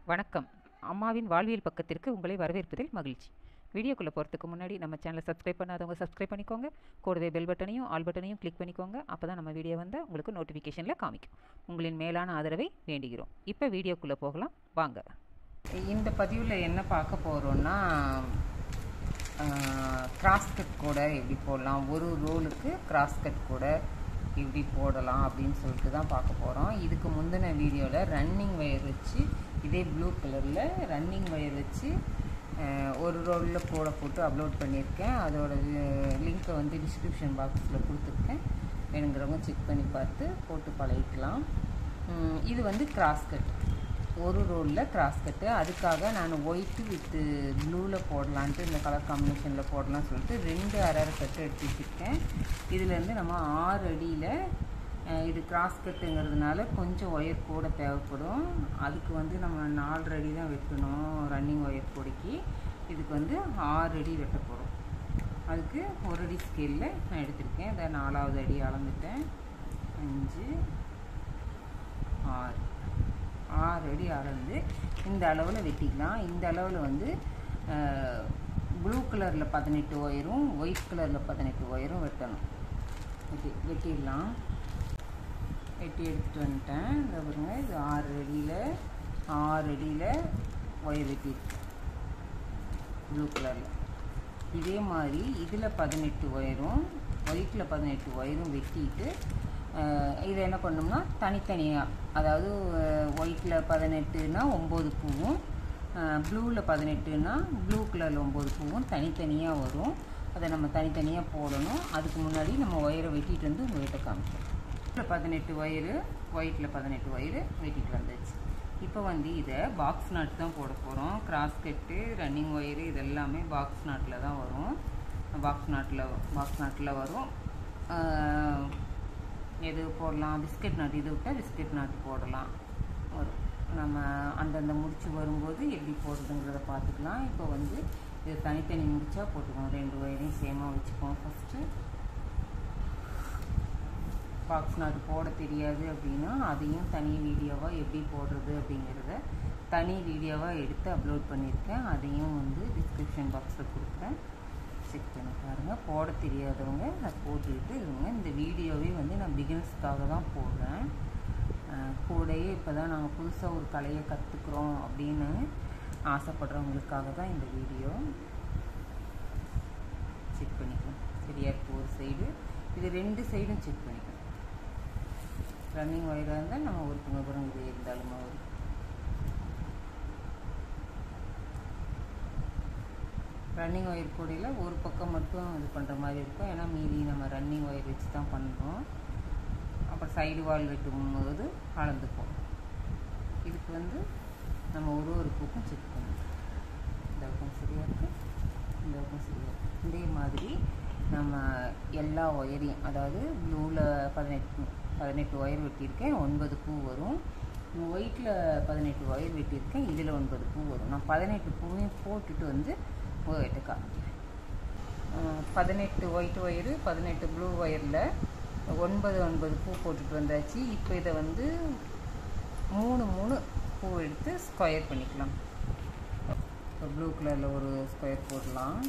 வணக்கம் அம்மாவின் வாழ்வியல் பக்கத்திற்கு உங்களை வரவேற்பதில் மகிழ்ச்சி வீடியோக்குள்ளே போகிறதுக்கு முன்னாடி நம்ம சேனலை சப்ஸ்கிரைப் பண்ணாதவங்க சப்ஸ்கிரைப் பண்ணிக்கோங்க கூடவே பெல் பட்டனையும் ஆல் பட்டனையும் கிளிக் பண்ணிக்கோங்க அப்போ தான் நம்ம வீடியோ வந்தால் உங்களுக்கு நோட்டிஃபிகேஷனில் காமிக்கும் உங்களின் மேலான ஆதரவை வேண்டுகிறோம் இப்போ வீடியோக்குள்ளே போகலாம் வாங்க இந்த பதிவில் என்ன பார்க்க போகிறோன்னா கிராஸ்கட் கூட எப்படி போடலாம் ஒரு ரோலுக்கு கிராஸ்கட் கூட எப்படி போடலாம் அப்படின்னு சொல்லிட்டு தான் பார்க்க போகிறோம் இதுக்கு முந்தின வீடியோவில் ரன்னிங் ஒயர் வச்சு இதே ப்ளூ கலரில் ரன்னிங் ஒயர் வச்சு அஹ், ஒரு ரோலில் கோடை போட்டு அப்லோட் பண்ணியிருக்கேன் அதோட லிங்க்கை வந்து டிஸ்கிரிப்ஷன் பாக்ஸில் கொடுத்துருக்கேன் வேணுங்கிறவங்க செக் பண்ணி பார்த்து போட்டு பழகிக்கலாம் உம், இது வந்து கிராஸ்கட் ஒரு ரோலில் கிராஸ் கட்டு அதுக்காக நான் ஒயிட்டு வித்து ப்ளூவில் போடலான்ட்டு இந்த கலர் காம்பினேஷனில் போடலாம்னு சொல்லிட்டு ரெண்டு அரை அரை கட்டு எடுத்து வச்சுருக்கேன் இதுலேருந்து நம்ம ஆறு அடியில் இது கிராஸ் கட்டுங்கிறதுனால கொஞ்சம் ஒயர் கூட தேவைப்படும் அதுக்கு வந்து நம்ம நாலரை அடி தான் வெட்டணும் ரன்னிங் ஒயர் பொடிக்கு இதுக்கு வந்து ஆறு அடி வெட்ட போகிறோம் அதுக்கு ஒரு அடி ஸ்கேலில் நான் எடுத்திருக்கேன் இதை நாலாவது அடி அளந்துட்டேன் அஞ்சு ஆறு ஆறு அடி அளந்து இந்த அளவில் வெட்டிக்கலாம் இந்த அளவில் வந்து ப்ளூ கலரில் பதினெட்டு ஒயரும் ஒயிட் கலரில் பதினெட்டு ஒயரும் வெட்டணும் வெட்டி வெட்டிடலாம் வெட்டி எடுத்துகிட்டு வந்துட்டேன் இந்த பாருங்க இது ஆறு அடியில் ஆறு அடியில் ஒயர் வெட்டியிருக்கேன் ப்ளூ கலரில் இதே மாதிரி இதில் பதினெட்டு ஒயரும் ஒயிட்டில் பதினெட்டு ஒயரும் வெட்டிட்டு அஹ், இதை என்ன பண்ணோம்னா தனித்தனியாக அதாவது ஒயிட்டில் பதினெட்டுனா ஒம்பது பூவும் ப்ளூவில் பதினெட்டுனா ப்ளூ கலரில் ஒம்பது பூவும் தனித்தனியாக வரும் அதை நம்ம தனித்தனியாக போடணும் அதுக்கு முன்னாடி நம்ம ஒயரை வெட்டிட்டு வந்து உங்கள்கிட்ட காமிச்சோம் இதில் பதினெட்டு ஒயரு ஒயிட்டில் பதினெட்டு ஒயரு வெட்டிட்டு வந்தாச்சு இப்போ வந்து இதை பாக்ஸ் நாட் தான் போட போகிறோம் கிராஸ் கட்டு ரன்னிங் ஒயரு இது எல்லாமே பாக்ஸ் நாட்டில் தான் வரும் பாக்ஸ் நாட்டில் பாக்ஸ் நாட்டில் வரும் ஆஹ், எது போடலாம் பிஸ்கட் நாட் இது விட்டால் பிஸ்கட் நாட் போடலாம் வரும் நம்ம அந்தந்த முடிச்சு வரும்போது எப்படி போடுறதுங்கிறத பார்த்துக்கலாம் இப்போ வந்து இது தனித்தனி முடிச்சா போட்டுக்கோம் ரெண்டு ஒயரையும் சேமாக வச்சுப்போம் ஃபஸ்ட்டு பாக்ஸ் நாட் போட தெரியாது அப்படின்னா அதையும் தனி வீடியோவாக எப்படி போடுறது அப்படிங்கிறத தனி வீடியோவாக எடுத்து அப்லோட் பண்ணியிருக்கேன் அதையும் வந்து டிஸ்கிரிப்ஷன் பாக்ஸில் கொடுக்குறேன் செக் பண்ணி பாருங்கள் போட தெரியாதவங்க அதை போட்டுக்கிட்டு இருங்க இந்த வீடியோவே வந்து நான் பிகினர்ஸ்க்காக தான் போடுறேன் அஹ் கூடயே இப்போ தான் நாங்கள் புதுசாக ஒரு கலையை கற்றுக்குறோம் அப்படின்னு ஆசைப்படுறவங்களுக்காக தான் இந்த வீடியோ செக் பண்ணிக்கலாம் சரியா இருக்கு ஒரு சைடு இது ரெண்டு சைடும் செக் பண்ணிக்கலாம் ரன்னிங் ஒயராக இருந்தால் நம்ம ஒரு புங்கபுரம் இது இருந்தாலுமே வரும் ரன்னிங் ஒயர் கூடையில் ஒரு பக்கம் மட்டும் இது பண்ணுற மாதிரி இருக்கும் ஏன்னா மீதி நம்ம ரன்னிங் ஒயர் வச்சு தான் பண்ணுறோம் அப்புறம் சைடு வால் வெட்டும்போது அளந்துப்போம் இதுக்கு வந்து நம்ம ஒரு ஒரு பூக்கும் செக் பண்ணணும் இந்த பக்கம் சரியாக இருக்கு இந்த பக்கம் சரியாக இருக்கு இதே மாதிரி நம்ம எல்லா ஒயரையும் அதாவது ப்ளூவில் பதினெட்டு பதினெட்டு ஒயர் வெட்டியிருக்கேன் ஒன்பது பூ வரும் ஒயிட்டில் பதினெட்டு ஒயர் வெட்டியிருக்கேன் இதில் ஒன்பது பூ வரும் நான் பதினெட்டு பூவையும் போட்டுட்டு வந்து உங்கள்கிட்ட காமிக்கிறேன் அஹ் பதினெட்டு ஒயிட் ஒயரு பதினெட்டு ப்ளூ ஒயரில் ஒன்பது ஒன்பது பூ போட்டுட்டு வந்தாச்சு இப்போ இதை வந்து மூணு மூணு பூ எடுத்து ஸ்கொயர் பண்ணிக்கலாம் இப்போ ப்ளூ கலரில் ஒரு ஸ்கொயர் போடலாம்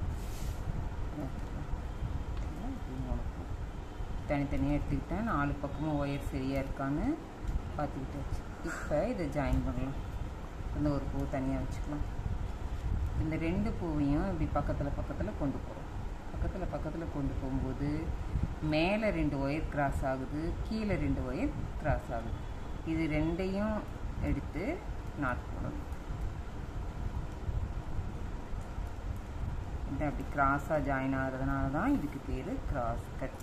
மூணு பூ தனித்தனியாக எடுத்துக்கிட்டேன் நாலு பக்கமும் ஒயர் சரியாக இருக்கான்னு பார்த்துக்கிட்டாச்சு இப்போ இதை ஜாயின் பண்ணலாம் இந்த ஒரு பூ தனியாக வச்சுக்கலாம் இந்த ரெண்டு பூவையும் இப்படி பக்கத்தில் பக்கத்தில் கொண்டு போகிறோம் பக்கத்தில் பக்கத்தில் கொண்டு போகும்போது மேலே ரெண்டு ஒயர் கிராஸ் ஆகுது கீழே ரெண்டு ஒயர் கிராஸ் ஆகுது இது ரெண்டையும் எடுத்து நாட் போடணும் இது அப்படி கிராஸாக ஜாயின் ஆகிறதுனால தான் இதுக்கு பேர் கிராஸ் கட்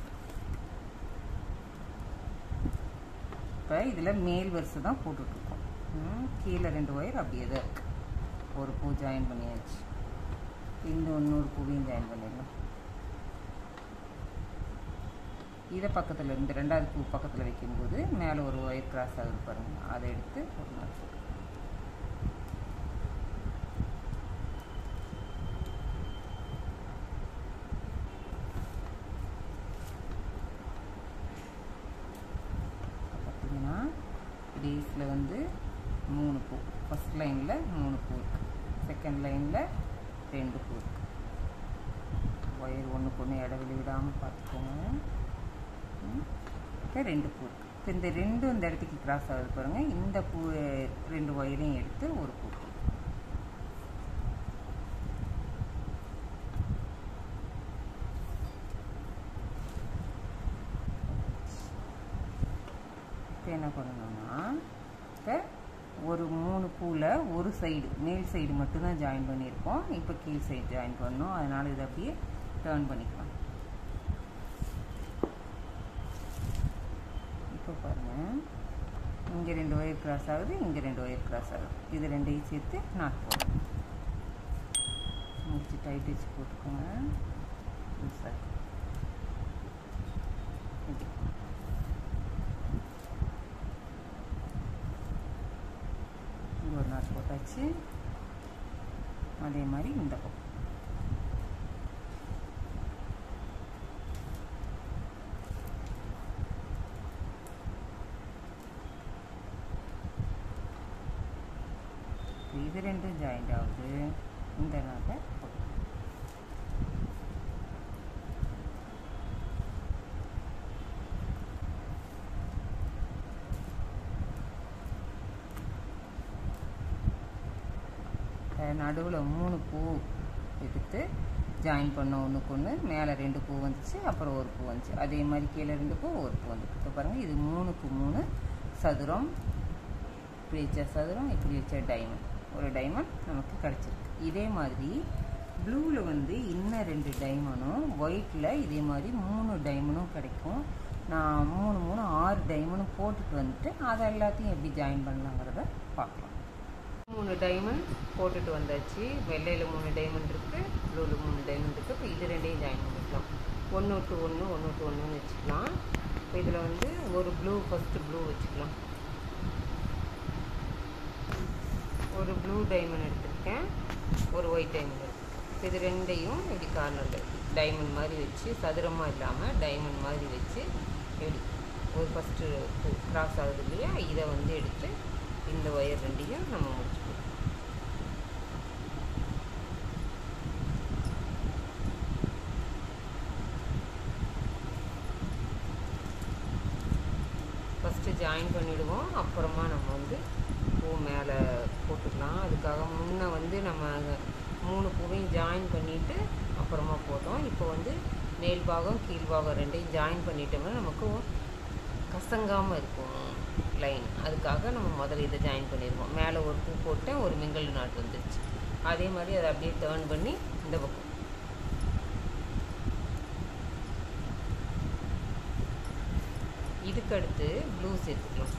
இப்போ இதில் மேல் வரிசை தான் போட்டுட்ருக்கோம் ம், கீழே ரெண்டு ஒயர் அப்படியே தான் இருக்கு ஒரு பூ ஜாயின் பண்ணியாச்சு இந்த இன்னொரு பூவையும் ஜாயின் பண்ணிடலாம் இதை பக்கத்தில் இந்த ரெண்டாவது பூ பக்கத்தில் வைக்கும்போது மேலே ஒரு ஒயர் கிராஸ் ஆகுது பாருங்க அதை எடுத்து ஒரு நாள் போட்டுக்கலாம். பார்த்தீங்கன்னா பேஸில் வந்து மூணு பூ ஃபஸ்ட் லைனில் மூணு பூ இருக்குது செகண்ட் லைனில் ரெண்டு பூ இருக்குது ஒயர் ஒன்றுக்கு ஒன்று இடைவெளி விடாமல் பார்த்துக்கோங்க ம். இப்போ ரெண்டு பூ இருக்குது இப்போ இந்த ரெண்டும் இந்த இடத்துக்கு கிராஸ் ஆகுது பாருங்கள் இந்த பூ ரெண்டு ஒயரையும் எடுத்து ஒரு பூ போடு. இப்போ என்ன பண்ணணும்னா இப்போ ஒரு மூணு பூவில் ஒரு சைடு மேல் சைடு மட்டும்தான் ஜாயின் பண்ணியிருக்கோம் இப்போ கீழ் சைடு ஜாயின் பண்ணணும் அதனால் இதை அப்படியே டேர்ன் பண்ணிக்கலாம் இப்போ பாருங்கள் இங்கே ரெண்டு ஒயர் கிராஸ் ஆகுது இங்கே ரெண்டு ஒயர் கிராஸ் ஆகுது இது ரெண்டையும் சேர்த்து நாட் போடணும் முடிச்சு டைட் வச்சு போட்டுக்கோங்க சார் இப்படி இங்கே ஒரு நாட் போட்டாச்சு அதே மாதிரி இந்த பக்கம் இது ரெண்டும் ஜாயிண்ட் ஆகுது இந்த நாட்டை போட்டு நடுவில் மூணு பூ எடுத்து ஜாயின் பண்ண ஒன்றுக்கு ஒன்று மேலே ரெண்டு பூ வந்துச்சு அப்புறம் ஒரு பூ வந்துச்சு அதே மாதிரி கீழே ரெண்டு பூ ஒரு பூ வந்துச்சு இப்போ பாருங்கள் இது மூணுக்கு மூணு சதுரம் இப்படி வச்ச சதுரம் இப்படி வச்ச டைமண்ட் ஒரு டைமண்ட் நமக்கு கிடச்சிருக்கு இதே மாதிரி ப்ளூவில் வந்து இன்னும் ரெண்டு டைமண்டும் ஒயிட்டில் இதே மாதிரி மூணு டைமண்டும் கிடைக்கும் நான் மூணு மூணு ஆறு டைமண்டும் போட்டுட்டு வந்துட்டு அதை எல்லாத்தையும் எப்படி ஜாயின் பண்ணலாங்கிறத பார்க்கலாம் மூணு டைமண்ட் போட்டுட்டு வந்தாச்சு வெள்ளையில் மூணு டைமண்ட் இருக்குது ப்ளூவில் மூணு டைமண்ட் இருக்குது இப்போ இது ரெண்டையும் ஜாயின் பண்ணிக்கலாம் ஒன்று விட்டு ஒன்று ஒன்று விட்டு ஒன்றுன்னு வச்சுக்கலாம் இப்போ இதில் வந்து ஒரு ப்ளூ ஃபஸ்ட்டு ப்ளூ வச்சுக்கலாம் ஒரு ப்ளூ டைமண்ட் எடுத்திருக்கேன் ஒரு ஒயிட் டைமண்ட் எடுத்திருக்கேன் இது ரெண்டையும் இப்படி கார்னரில் டைமண்ட் மாதிரி வச்சு சதுரமாக இல்லாமல் டைமண்ட் மாதிரி வச்சு எடு ஒரு ஃபஸ்ட்டு கிராஸ் ஆகுது இல்லையா இதை வந்து எடுத்து இந்த ஒயர் ரெண்டையும் நம்ம முடிச்சுக்கலாம் ஃபஸ்ட்டு ஜாயின் பண்ணிவிடுவோம் அப்புறமா நம்ம வந்து பூ மேலே போட்டுக்கலாம் அதுக்காக முன்ன வந்து நம்ம மூணு பூவையும் ஜாயின் பண்ணிவிட்டு அப்புறமா போட்டோம் இப்போ வந்து மேல் பாகம் கீழ் பாகம் ரெண்டையும் ஜாயின் பண்ணிட்டோம்னா நமக்கு கசங்காமல் இருக்கும் லைன் அதுக்காக நம்ம முதல்ல இதை ஜாயின் பண்ணிடுவோம் மேலே ஒரு பூ போட்டேன் ஒரு மிங்கல் நாட்டு வந்துருச்சு அதே மாதிரி அதை அப்படியே டேர்ன் பண்ணி இந்த பக்கம் இதுக்கு அடுத்து ப்ளூ சேர்த்துக்கலாம்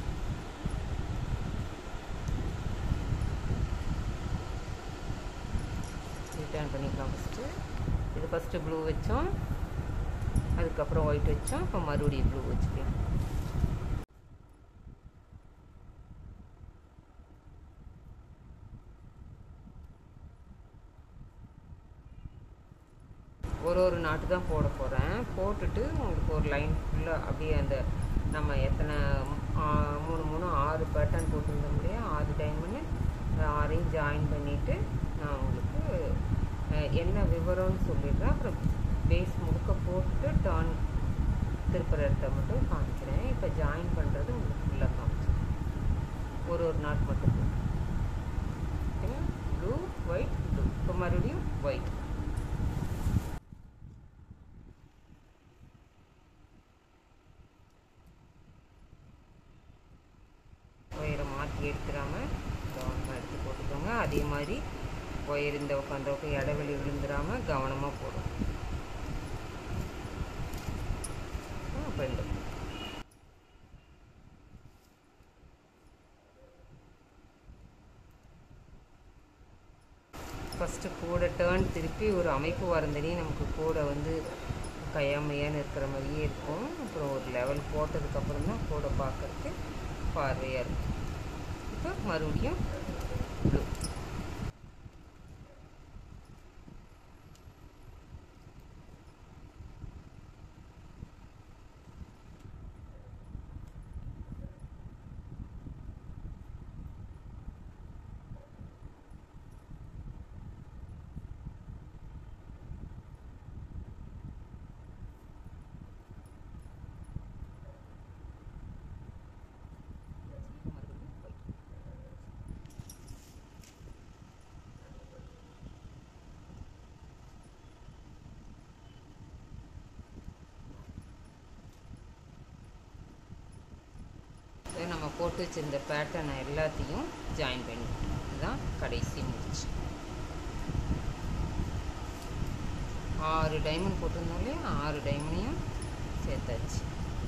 ரிட்டர்ன் பண்ணிக்கலாம் ஃபஸ்ட்டு இது ஃபஸ்ட்டு ப்ளூ வச்சோம் அதுக்கப்புறம் ஒயிட் வச்சோம் இப்போ மறுபடியும் ப்ளூ வச்சுக்கலாம் ஒரு ஒரு நாட்டு தான் போட போகிறேன் போட்டுட்டு உங்களுக்கு ஒரு லைன் ஃபுல்லாக அப்படியே அந்த நம்ம எத்தனை ஆ, மூணு மூணு ஆறு பேட்டர்ன் போட்டிருந்தோம் இல்லையா ஆறு டைமண்ட் ஆறையும் ஜாயின் பண்ணிவிட்டு நான் உங்களுக்கு அஹ், என்ன விவரம்னு சொல்லிடுறேன் அப்புறம் பேஸ் முழுக்க போட்டு டர்ன் திருப்புற இடத்த மட்டும் காமிக்கிறேன் இப்போ ஜாயின் பண்ணுறது உங்களுக்கு ஃபுல்லாக காமிச்சிடும் ஒரு ஒரு நாட் மட்டும் ஓகேங்களா ப்ளூ ஒயிட் ப்ளூ இப்போ மறுபடியும் ஒயிட் ஒயரை மாற்றி எடுத்துடாம கவனமாக எடுத்து போட்டுக்கோங்க அதே மாதிரி ஒயர் இந்த பக்கம் அந்த பக்கம் இடைவெளி விழுந்துடாம கவனமாக போடும் அப்போ இந்த பக்கம். ஃபஸ்ட்டு கூட டேர்ன் திருப்பி ஒரு அமைப்பு வரந்தனே நமக்கு கூட வந்து கையாமையான்னு இருக்கிற மாதிரியே இருக்கும் அப்புறம் ஒரு லெவல் போட்டதுக்கப்புறம் தான் கூட பார்க்கறதுக்கு பார்வையாக இருக்கும் இப்போ மறுபடியும் ப்ளூ போட்டு வச்சிருந்த பேட்டர்னை எல்லாத்தையும் ஜாயின் பண்ணி இதுதான் கடைசி முடிச்சு ஆறு டைமண்ட் போட்டிருந்தோம் இல்லையா ஆறு டைமண்டையும் சேர்த்தாச்சு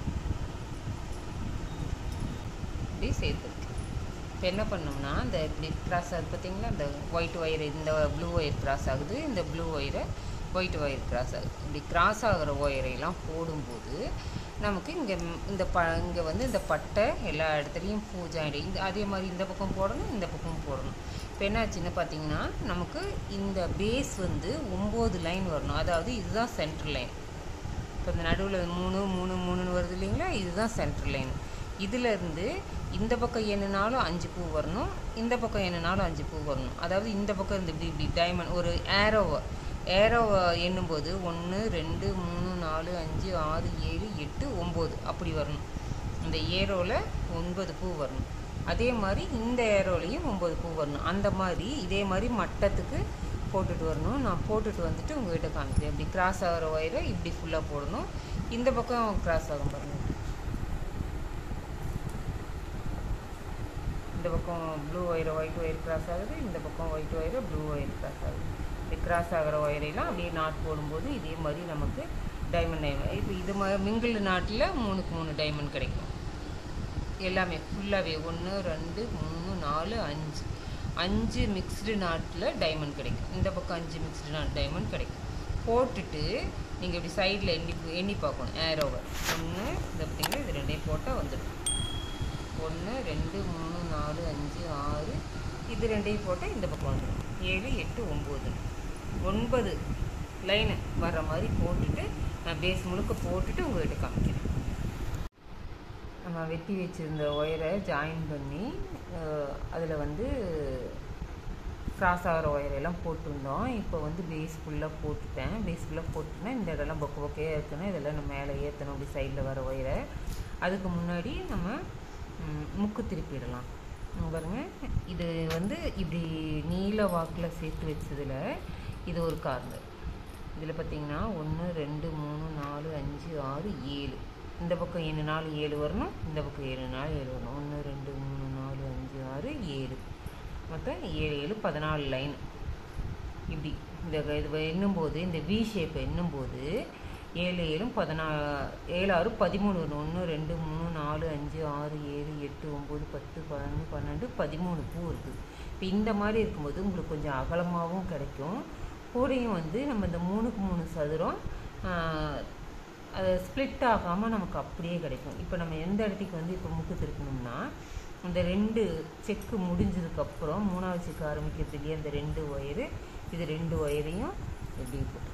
இப்படி சேர்த்துருக்கு இப்போ என்ன பண்ணோம்னா இந்த இப்படி கிராஸ் ஆகுது பார்த்தீங்களா இந்த ஒயிட் ஒயர் இந்த ப்ளூ ஒயர் கிராஸ் ஆகுது இந்த ப்ளூ ஒயரை ஒயிட் ஒயர் கிராஸ் ஆகுது இப்படி கிராஸ் ஆகிற ஒயரையெல்லாம் போடும்போது நமக்கு இங்கே இந்த ப இங்கே வந்து இந்த பட்டை எல்லா இடத்துலையும் பூ ஜாயிண்ட் இந்த அதே மாதிரி இந்த பக்கம் போடணும் இந்த பக்கம் போடணும் இப்போ என்னாச்சுன்னு பார்த்தீங்கன்னா நமக்கு இந்த பேஸ் வந்து ஒம்பது லைன் வரணும் அதாவது இதுதான் சென்டர் லைன் இப்போ இந்த நடுவில் மூணு மூணு மூணுன்னு வருது இல்லைங்களா இதுதான் சென்டர் லைன் இதிலேருந்து இந்த பக்கம் என்னனாலும் அஞ்சு பூ வரணும் இந்த பக்கம் என்னனாலும் அஞ்சு பூ வரணும் அதாவது இந்த பக்கம் இருந்து இப்படி இப்படி டைமண்ட் ஒரு ஏரோவை ஏரோவை எண்ணும்போது ஒன்று ரெண்டு மூணு நாலு அஞ்சு ஆறு ஏழு எட்டு ஒம்பது அப்படி வரணும் இந்த ஏரோவில் ஒன்பது பூ வரணும் அதே மாதிரி இந்த ஏரோலையும் ஒம்பது பூ வரணும் அந்த மாதிரி இதே மாதிரி மட்டத்துக்கு போட்டுட்டு வரணும் நான் போட்டுட்டு வந்துட்டு உங்கள்கிட்ட காமிக்கிறேன் இப்படி கிராஸ் ஆகிற ஒயரை இப்படி ஃபுல்லாக போடணும் இந்த பக்கம் கிராஸ் ஆகும் பாருங்கள் இந்த பக்கம் ப்ளூ ஒயரை ஒயிட் ஒயர் கிராஸ் ஆகுது இந்த பக்கம் ஒயிட் ஒயரை ப்ளூ ஒயர் கிராஸ் ஆகுது இந்த கிராஸ் ஆகிற ஒயரையெல்லாம் அப்படியே நாட் போடும்போது இதே மாதிரி நமக்கு டைமண்ட் டைமண்ட் இப்போ இது மா மிங்கிள் நாட்டில் மூணுக்கு மூணு டைமண்ட் கிடைக்கும் எல்லாமே ஃபுல்லாகவே ஒன்று ரெண்டு மூணு நாலு அஞ்சு அஞ்சு மிக்ஸ்டு நாட்டில் டைமண்ட் கிடைக்கும் இந்த பக்கம் அஞ்சு மிக்ஸ்டு நாட் டைமண்ட் கிடைக்கும் போட்டுட்டு நீங்கள் இப்படி சைடில் எண்ணி எண்ணி பார்க்கணும் ஏரோவை ஒன்று இந்த பார்த்தீங்கன்னா இது ரெண்டையும் போட்டால் வந்துடும் ஒன்று ரெண்டு மூணு நாலு அஞ்சு ஆறு இது ரெண்டையும் போட்டால் இந்த பக்கம் வந்துடும் ஏழு எட்டு ஒம்பது ஒன்பது லைனு வர்ற மாதிரி போட்டுட்டு நான் பேஸ் முழுக்க போட்டுட்டு உங்கள்கிட்ட காமிக்கிறேன் நம்ம வெட்டி வச்சுருந்த ஒயரை ஜாயின் பண்ணி அதில் வந்து கிராஸ் ஆகிற ஒயரெல்லாம் போட்டிருந்தோம் இப்போ வந்து பேஸ் ஃபுல்லாக போட்டுட்டேன் பேஸ் ஃபுல்லாக போட்டுட்டேன் இந்த இடம்லாம் பொக்க பொக்கையாக இருக்கணும் இதெல்லாம் நம்ம மேலே ஏற்றணும் அப்படி சைடில் வர ஒயரை அதுக்கு முன்னாடி நம்ம முக்கு திருப்பிடலாம் பாருங்க இது வந்து இப்படி நீல வாக்கில் சேர்த்து வச்சதில் இது ஒரு கார்னர் இதில் பார்த்தீங்கன்னா ஒன்று ரெண்டு மூணு நாலு அஞ்சு ஆறு ஏழு இந்த பக்கம் ஏழு நாலு ஏழு வரணும் இந்த பக்கம் ஏழு நாலு ஏழு வரணும் ஒன்று ரெண்டு மூணு நாலு அஞ்சு ஆறு ஏழு மொத்தம் ஏழு ஏழு பதினாலு லைன் இப்படி இந்த இது எண்ணும்போது இந்த வி ஷேப்பை எண்ணும்போது ஏழு ஏழும் பதினா ஏழு ஆறு பதிமூணு வரும் ஒன்று ரெண்டு மூணு நாலு அஞ்சு ஆறு ஏழு எட்டு ஒம்பது பத்து பதினொன்று பன்னெண்டு பதிமூணு பூ இருக்குது இப்போ இந்த மாதிரி இருக்கும்போது உங்களுக்கு கொஞ்சம் அகலமாகவும் கிடைக்கும் கூடையும் வந்து நம்ம இந்த மூணுக்கு மூணு சதுரம் அது ஸ்ப்ளிட் ஆகாமல் நமக்கு அப்படியே கிடைக்கும் இப்போ நம்ம எந்த இடத்துக்கு வந்து இப்போ முக்கு திருக்கணும்னா இந்த ரெண்டு செக்கு முடிஞ்சதுக்கப்புறம் மூணாவது செக்கு ஆரம்பிக்கிறதுலேயே அந்த ரெண்டு ஒயரு இது ரெண்டு ஒயரையும் எப்படி போட்டு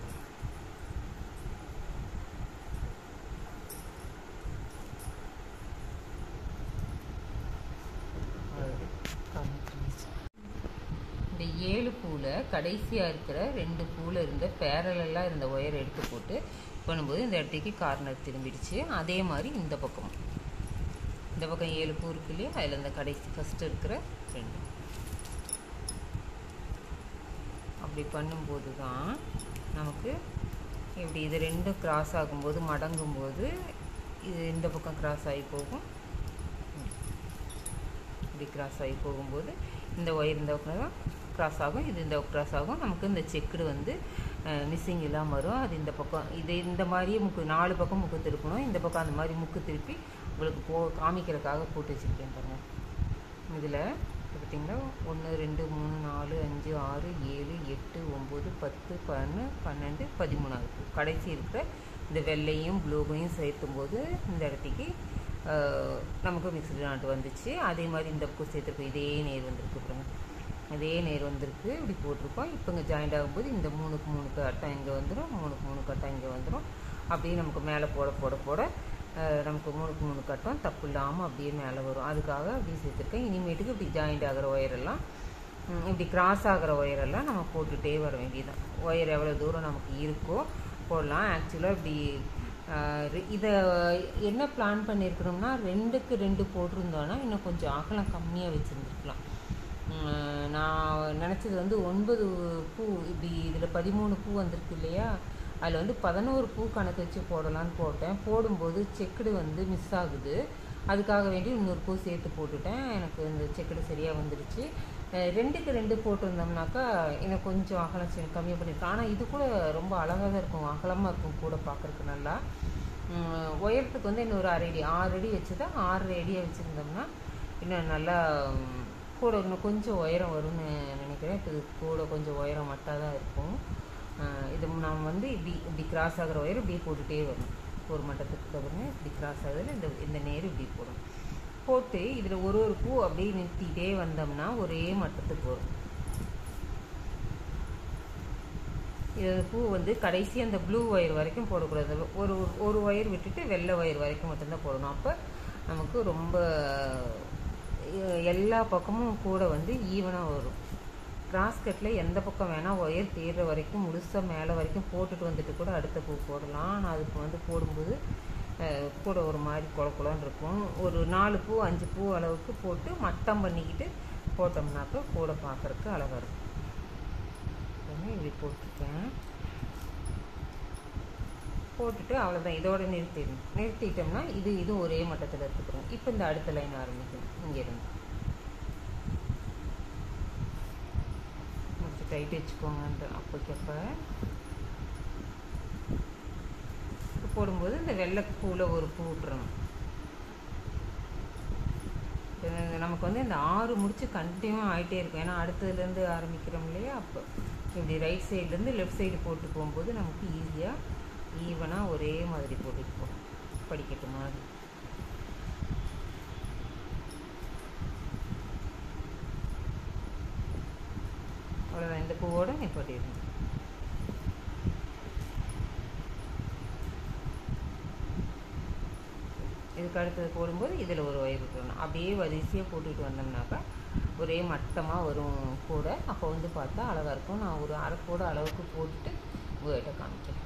இந்த ஏழு பூவில் கடைசியாக இருக்கிற ரெண்டு பூவில் இருந்த பேரலெல்லாம் இருந்த ஒயர் எடுத்து போட்டு பண்ணும்போது இந்த இடத்துக்கு கார்னர் திரும்பிடுச்சு அதே மாதிரி இந்த பக்கமும் இந்த பக்கம் ஏழு பூ இருக்கு இல்லையா அதில் இந்த கடைசி ஃபஸ்ட்டு இருக்கிற ரெண்டு அப்படி பண்ணும்போது தான் நமக்கு இப்படி இது ரெண்டும் கிராஸ் ஆகும்போது மடங்கும்போது இது இந்த பக்கம் கிராஸ் ஆகி போகும் இப்படி கிராஸ் ஆகி போகும்போது இந்த ஒயர் இந்த பக்கம் தான் கிராஸ் ஆகும் இது இந்த கிராஸ் ஆகும் நமக்கு இந்த செக்குடு வந்து மிஸ்ஸிங் இல்லாமல் வரும் அது இந்த பக்கம் இது இந்த மாதிரியே முக்கு நாலு பக்கம் முக்கு திருப்பணும் இந்த பக்கம் அந்த மாதிரி முக்கு திருப்பி உங்களுக்கு போ காமிக்கிறதுக்காக போட்டு வச்சுருக்கேன் பாருங்கள் இதில் பார்த்தீங்கன்னா ஒன்று ரெண்டு மூணு நாலு அஞ்சு ஆறு ஏழு எட்டு ஒம்பது பத்து பதினொன்று பன்னெண்டு பதிமூணாவது கடைசி இருக்கிற இந்த வெள்ளையும் ப்ளூவையும் சேர்த்தும் போது இந்த இடத்துக்கு நமக்கு மிக்சடு நாட்டு வந்துச்சு அதே மாதிரி இந்த பக்கம் சேர்த்துருக்கோம் இதே நேர் வந்திருக்கு பாருங்க இதே நேர் வந்திருக்கு இப்படி போட்டிருக்கோம் இப்போ இங்கே ஜாயிண்ட் ஆகும்போது இந்த மூணுக்கு மூணு கட்டம் இங்கே வந்துடும் மூணுக்கு மூணு கட்டம் இங்கே வந்துடும் அப்படியே நமக்கு மேலே போட போட போட நமக்கு மூணுக்கு மூணு கட்டம் தப்பு இல்லாமல் அப்படியே மேலே வரும் அதுக்காக அப்படியே சேர்த்துருக்கேன் இனிமேட்டுக்கு இப்படி ஜாயிண்ட் ஆகிற ஒயரெல்லாம் இப்படி கிராஸ் ஆகிற ஒயரெல்லாம் நம்ம போட்டுகிட்டே வர வேண்டியதுதான் ஒயர் எவ்வளோ தூரம் நமக்கு இருக்கோ போடலாம் ஆக்சுவலாக இப்படி இதை என்ன பிளான் பண்ணியிருக்கணும்னா ரெண்டுக்கு ரெண்டு போட்டிருந்தோன்னா இன்னும் கொஞ்சம் அகலம் கம்மியாக வச்சுருந்துருக்கலாம் நான் நினச்சது வந்து ஒன்பது பூ இப்படி இதில் பதிமூணு பூ வந்திருக்கு இல்லையா அதில் வந்து பதினோரு பூ கணக்கு வச்சு போடலான்னு போட்டேன் போடும்போது செக்குடு வந்து மிஸ் ஆகுது அதுக்காக வேண்டி இன்னொரு பூ சேர்த்து போட்டுட்டேன் எனக்கு இந்த செக்கடு சரியாக வந்துடுச்சு அஹ் ரெண்டுக்கு ரெண்டு போட்டிருந்தோம்னாக்கா எனக்கு கொஞ்சம் அகலம் சரி கம்மியாக பண்ணியிருக்கேன் ஆனால் இது கூட ரொம்ப அழகாக தான் இருக்கும் அகலமாக இருக்கும் கூட பார்க்குறதுக்கு நல்லா உம், உயரத்துக்கு வந்து இன்னொரு அரை அடி ஆறு அடி வச்சு தான் ஆறரை அடியாக வச்சுருந்தோம்னா இன்னும் நல்லா உம், கூட இன்னும் கொஞ்சம் உயரம் வரும்னு நினைக்கிறேன் இப்போ இது கூட கொஞ்சம் உயரம் மட்டாக தான் இருக்கும் அஹ் இது நாம் வந்து இப்படி இப்படி கிராஸ் ஆகிற ஒயர் இப்படியே போட்டுகிட்டே வரணும் ஒரு மட்டத்துக்கு தவிர இப்படி கிராஸ் ஆகுதுல இந்த இந்த நேர் இப்படி போடும் போட்டு இதில் ஒரு ஒரு பூ அப்படியே நிறுத்திட்டே வந்தோம்னா ஒரே மட்டத்துக்கு வரும் இது பூ வந்து கடைசி அந்த ப்ளூ ஒயர் வரைக்கும் போடக்கூடாது ஒரு ஒரு ஒயர் விட்டுட்டு வெள்ளை ஒயர் வரைக்கும் மட்டும்தான் போடணும் அப்போ நமக்கு ரொம்ப எ- எல்லா பக்கமும் கூட வந்து ஈவனாக வரும் கிராஸ் கட்டில் எந்த பக்கம் வேணால் ஒயர் தேடுற வரைக்கும் முழுசாக மேலே வரைக்கும் போட்டுட்டு வந்துட்டு கூட அடுத்த பூ போடலாம் ஆனால் அதுக்கு வந்து போடும்போது அஹ், கூட ஒரு மாதிரி குள குளன்னு இருக்கும் ஒரு நாலு பூ அஞ்சு பூ அளவுக்கு போட்டு மட்டம் பண்ணிக்கிட்டு போட்டோம்னாக்க கூட பார்க்குறக்கு அழகாக இருக்கும் உடனே இப்படி போட்டிருக்கேன் போட்டுட்டு அவ்வளோதான் இதோட நிறுத்திடணும் நிறுத்திட்டோம்னா இது இது ஒரே மட்டத்தில் எடுத்துக்கிறோம் இப்போ இந்த அடுத்த லைன் ஆரம்பிக்கணும் இங்கேருந்து முடிச்சு டைட் வச்சுக்கோங்கன்ற அப்போக்கப்போ போடும்போது இந்த வெள்ளை பூவில் ஒரு பூ விட்டுறணும் இது நமக்கு வந்து இந்த ஆறு முடிச்சு கண்டினியூவாக ஆகிட்டே இருக்கும் ஏன்னா அடுத்ததுலேருந்து ஆரம்பிக்கிறோம் இல்லையா அப்போ இப்படி ரைட் சைட்லேருந்து லெஃப்ட் சைடு போட்டு போகும்போது நமக்கு ஈஸியாக ஈவனாக ஒரே மாதிரி போட்டுட்டு போகும் படிக்கட்டு மாதிரி அவ்வளோதான் இந்த பூவோட நிப்பாட்டிடணும் இதுக்கு அடுத்தது போடும்போது இதில் ஒரு ஒயர் விட்டுறணும் அப்படியே வரிசையாக போட்டுக்கிட்டு வந்தோம்னாக்கா ஒரே மட்டமாக வரும் கூட அப்போ வந்து பார்த்தா அழகாக இருக்கும் நான் ஒரு அரை கூட அளவுக்கு போட்டுட்டு உங்கள்கிட்ட காமிக்கிறேன்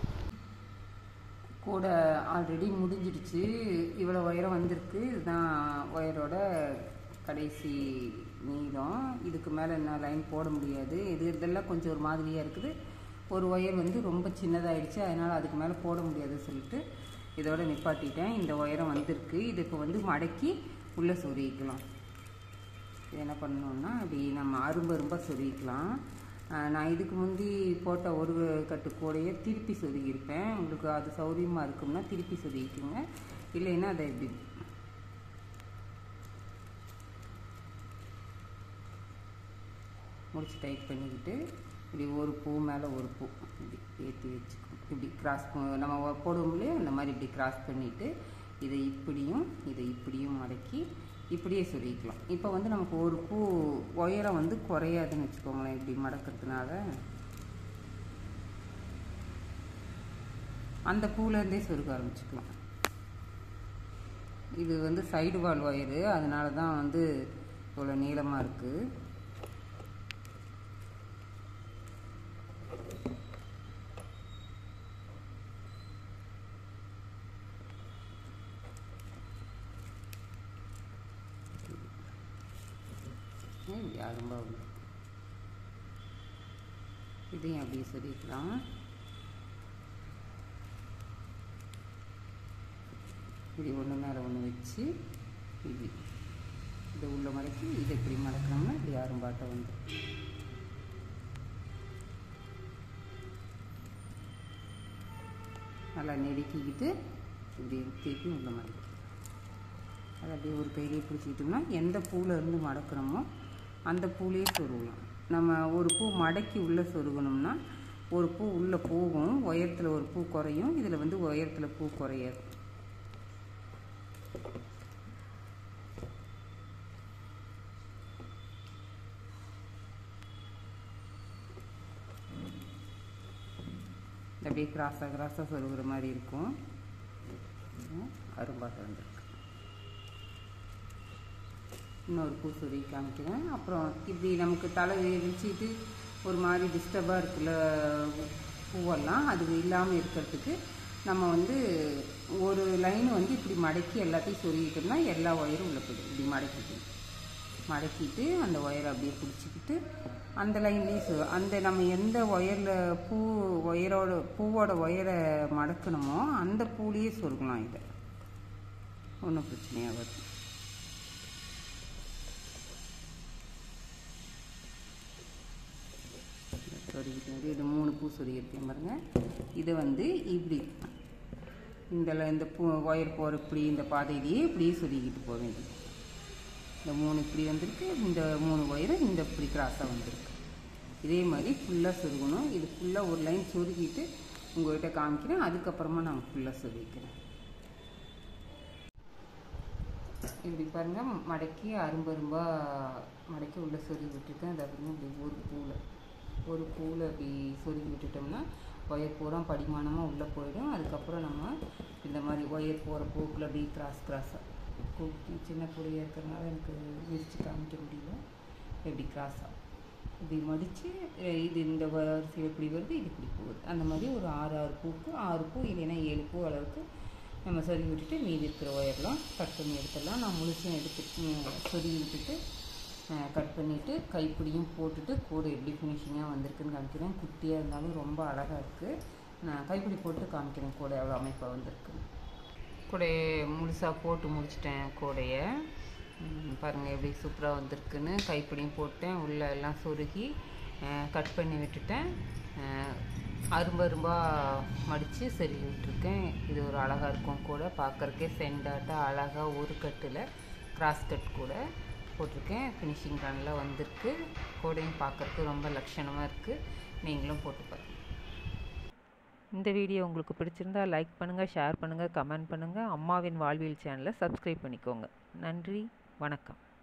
கூட ஆல்ரெடி முடிஞ்சிடுச்சு இவ்வளோ உயரம் வந்திருக்கு இதுதான் ஒயரோட கடைசி நீளம் இதுக்கு மேலே என்ன லைன் போட முடியாது இது இதெல்லாம் கொஞ்சம் ஒரு மாதிரியாக இருக்குது ஒரு ஒயர் வந்து ரொம்ப சின்னதாயிடுச்சு அதனால் அதுக்கு மேலே போட முடியாதுன்னு சொல்லிட்டு இதோட நிப்பாட்டிட்டேன் இந்த உயரம் வந்திருக்கு இது இப்போ வந்து மடக்கி உள்ளே சொருகிக்கலாம் இது என்ன பண்ணணும்னா அப்படி நம்ம அரும்பு அரும்பாக சொருகிக்கலாம் ஆஹ் நான் இதுக்கு முந்தி போட்ட ஒரு கட்டு கூடையே திருப்பி சொருகியிருப்பேன் உங்களுக்கு அது சௌரியமாக இருக்கும்னா திருப்பி சொருகிக்குங்க இல்லைன்னா அதை இப்படி முடிச்சு டைட் பண்ணிக்கிட்டு இப்படி ஒரு பூ மேலே ஒரு பூ இப்படி ஏற்றி வச்சுக்கணும் இப்படி கிராஸ் நம்ம ஒ- போடுவோம் இல்லையா அந்த மாதிரி இப்படி கிராஸ் பண்ணிவிட்டு இதை இப்படியும் இதை இப்படியும் மடக்கி இப்படியே சொருகிக்கலாம் இப்போ வந்து நமக்கு ஒரு பூ உயரம் வந்து குறையாதுன்னு வச்சுக்கோங்களேன் இப்படி மடக்கிறதுனால அந்த பூலேருந்தே சொருக ஆரம்பிச்சுக்கலாம் இது வந்து சைடு வால் ஒயரு அதனால தான் வந்து இவ்வளோ நீளமாக இருக்குது இப்படி அரும்பா உள்ள இதையும் அப்படியே சொல்லிக்கலாம் இப்படி ஒன்று மேலே ஒன்று வச்சு இப்படி இதை உள்ள மடக்கி இதை இப்படி மடக்கணும்னா இப்படி அரும்பாட்டம் வந்து நல்லா நெருக்கிக்கிட்டு இப்படி திருப்பி உள்ள மடக்கி அதை அப்படியே ஒரு கையிலே பிடிச்சிக்கிட்டோம்னா எந்த பூவில் இருந்து மடக்கிறோமோ அந்த பூலையே சொருகலாம் நம்ம ஒரு பூ மடக்கி உள்ளே சொருகணும்னா ஒரு பூ உள்ளே போகும் உயரத்தில் ஒரு பூ குறையும் இதில் வந்து உயரத்தில் பூ குறையாது அப்படியே கிராஸாக கிராஸாக சொருகிற மாதிரி இருக்கும் அரும்பாட்டம் வந்துருக்கு இன்னொரு பூ சொருகி காமிக்கிறேன் அப்புறம் இப்படி நமக்கு தலை விரிச்சிட்டு ஒரு மாதிரி டிஸ்டர்பாக இருக்குல்ல பூவெல்லாம் அது இல்லாமல் இருக்கிறதுக்கு நம்ம வந்து ஒரு லைன் வந்து இப்படி மடக்கி எல்லாத்தையும் சொருகிட்டோம்னா எல்லா ஒயரும் உள்ள போயிடும் இப்படி மடக்கிட்டு மடக்கிட்டு அந்த ஒயரை அப்படியே பிடிச்சிக்கிட்டு அந்த லைன்லேயும் சொ அந்த நம்ம எந்த ஒயரில் பூ ஒயரோட பூவோட ஒயரை மடக்கணுமோ அந்த பூலேயே சொருகலாம் இதை ஒன்றும் பிரச்சனையாக வருது சொருகிட்டு இது மூணு பூ சொருகிருக்கேன் பாருங்க இது வந்து இப்படி இந்த ல- இந்த பூ ஒயர் போகிற இப்படி இந்த பாதையிலேயே இப்படியே சொருகிட்டு போக வேண்டியது இந்த மூணு இப்படி வந்திருக்கு இந்த மூணு ஒயரு இந்த இப்படி கிராஸாக வந்திருக்கு இதே மாதிரி ஃபுல்லாக சொருகணும் இது ஃபுல்லாக ஒரு லைன் சொருகிட்டு உங்கள்கிட்ட காமிக்கிறேன் அதுக்கப்புறமா நான் ஃபுல்லாக சொருகிக்கிறேன் இப்படி பாருங்க மடக்கி அரும்பரும்பாக மடக்கி உள்ளே சொருகி விட்டுருக்கேன் அதை பாருங்க இப்படி ஒரு பூவில் ஒரு பூவில் இப்படி சொருகி விட்டுட்டோம்னா ஒயர் பூரா படிமானமாக உள்ளே போயிடும் அதுக்கப்புறம் நம்ம இந்த மாதிரி ஒயர் போகிற பூக்கில் அப்படியே கிராஸ் கிராஸாக கூட்டி சின்ன புள்ளியாக இருக்கிறதுனால எனக்கு விரித்து காமிக்க முடியல எப்படி கிராஸாக இப்படி மடித்து இது இந்த வரிசையில் இப்படி வருது இது இப்படி போகுது அந்த மாதிரி ஒரு ஆறு ஆறு பூக்கு ஆறு பூ இல்லைன்னா ஏழு பூ அளவுக்கு நம்ம சொருகி விட்டுட்டு மீதி இருக்கிற ஒயர்லாம் கட் பண்ணி எடுத்துடலாம் நான் முழுசும் எடுத்து ம், சொருகி விட்டுட்டு கட் பண்ணிவிட்டு கைப்பிடியும் போட்டுட்டு கூட எப்படி ஃபினிஷிங்காக வந்திருக்குன்னு காமிக்கிறேன் குட்டியாக இருந்தாலும் ரொம்ப அழகாக இருக்குது நான் கைப்பிடி போட்டு காமிக்கிறேன் கூட எவ்வளோ அமைப்பாக வந்திருக்கு கூடைய முழுசாக போட்டு முடிச்சிட்டேன் கூடைய ம், பாருங்க எப்படி சூப்பராக வந்திருக்குன்னு கைப்பிடியும் போட்டேன் உள்ளே எல்லாம் சொருகி கட் பண்ணி விட்டுட்டேன் அஹ், அரும்பு அரும்பாக மடித்து சரி விட்டுருக்கேன் இது ஒரு அழகாக இருக்கும் கூட பார்க்குறக்கே சென்டாட்டாக அழகாக ஒரு கட்டில் கிராஸ் கட் கூட போட்டிருக்கேன் ஃபினிஷிங் நல்லா வந்திருக்கு கூடையும் பார்க்குறக்கு ரொம்ப லட்சணமாக இருக்குது நீங்களும் போட்டு பாருங்க இந்த வீடியோ உங்களுக்கு பிடிச்சிருந்தா லைக் பண்ணுங்கள் ஷேர் பண்ணுங்கள் கமெண்ட் பண்ணுங்கள் அம்மாவின் வாழ்வியல் சேனலை சப்ஸ்கிரைப் பண்ணிக்கோங்க நன்றி வணக்கம்